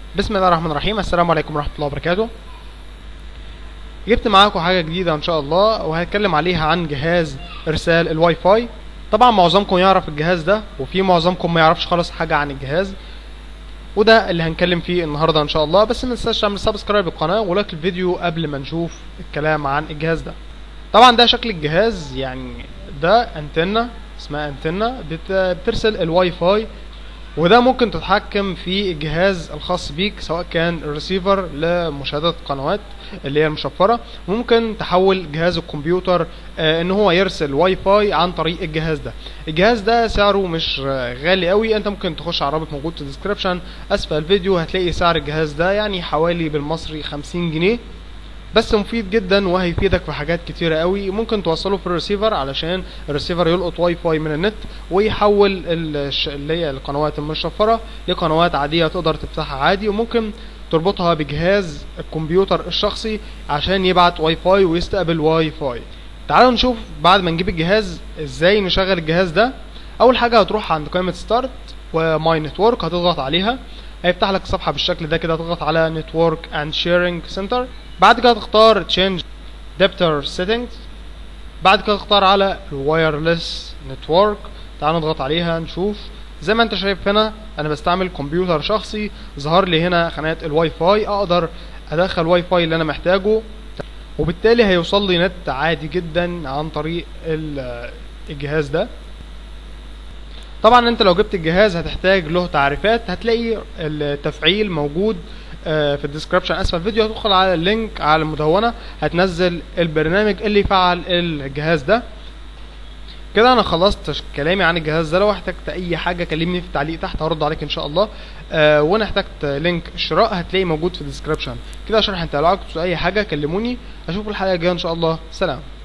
بسم الله الرحمن الرحيم السلام عليكم ورحمة الله وبركاته جبت معاكم حاجة جديدة ان شاء الله وهتكلم عليها عن جهاز ارسال الواي فاي طبعا معظمكم يعرف الجهاز ده وفي معظمكم ما يعرفش خالص حاجة عن الجهاز وده اللي هنتكلم فيه النهاردة ان شاء الله بس ما تنساش تعمل سبسكرايب للقناة ولايك الفيديو قبل ما نشوف الكلام عن الجهاز ده طبعا ده شكل الجهاز يعني ده انتنة اسمها انتنة بت- بترسل الواي فاي وده ممكن تتحكم في الجهاز الخاص بيك سواء كان الريسيفر لمشاهدة القنوات اللي هي المشفرة ممكن تحول جهاز الكمبيوتر آه، ان هو يرسل واي فاي عن طريق الجهاز ده الجهاز ده سعره مش آه، غالي قوي انت ممكن تخش على الرابط موجود في الديسكريبشن اسفل الفيديو هتلاقي سعر الجهاز ده يعني حوالي بالمصري 50 جنيه بس مفيد جدا وهيفيدك في حاجات كتيرة قوي ممكن توصله في الريسيفر علشان الريسيفر يلقط واي فاي من النت ويحول الش- اللي هي القنوات المشفرة لقنوات عادية تقدر تفتحها عادي وممكن تربطها بجهاز الكمبيوتر الشخصي عشان يبعت واي فاي ويستقبل واي فاي تعالوا نشوف بعد ما نجيب الجهاز ازاي نشغل الجهاز ده اول حاجة هتروح عند قائمة ستارت وماي نتورك هتضغط عليها هيفتح لك صفحة بالشكل ده كده تضغط على نتورك اند شيرنج سنتر بعد كده تختار change adapter settings بعد كده تختار على الوايرلس نتورك تعال نضغط عليها نشوف زي ما انت شايف هنا انا بستعمل كمبيوتر شخصي ظهر لي هنا خانات الواي فاي اقدر ادخل واي فاي اللي انا محتاجه وبالتالي هيوصل لي نت عادي جدا عن طريق ال- الجهاز ده طبعا انت لو جبت الجهاز هتحتاج له تعريفات هتلاقي التفعيل موجود آه، في الديسكربشن اسفل الفيديو هتدخل على اللينك على المدونة هتنزل البرنامج اللي يفعل الجهاز ده كده انا خلصت ش- كلامي عن الجهاز ده لو احتجت اي حاجه كلمني في التعليق تحت هرد عليك ان شاء الله آه وانا احتجت لينك الشراء هتلاقي موجود في الديسكربشن كده شرح انت لو عاوز اي حاجه كلموني اشوف الحلقه الجايه ان شاء الله سلام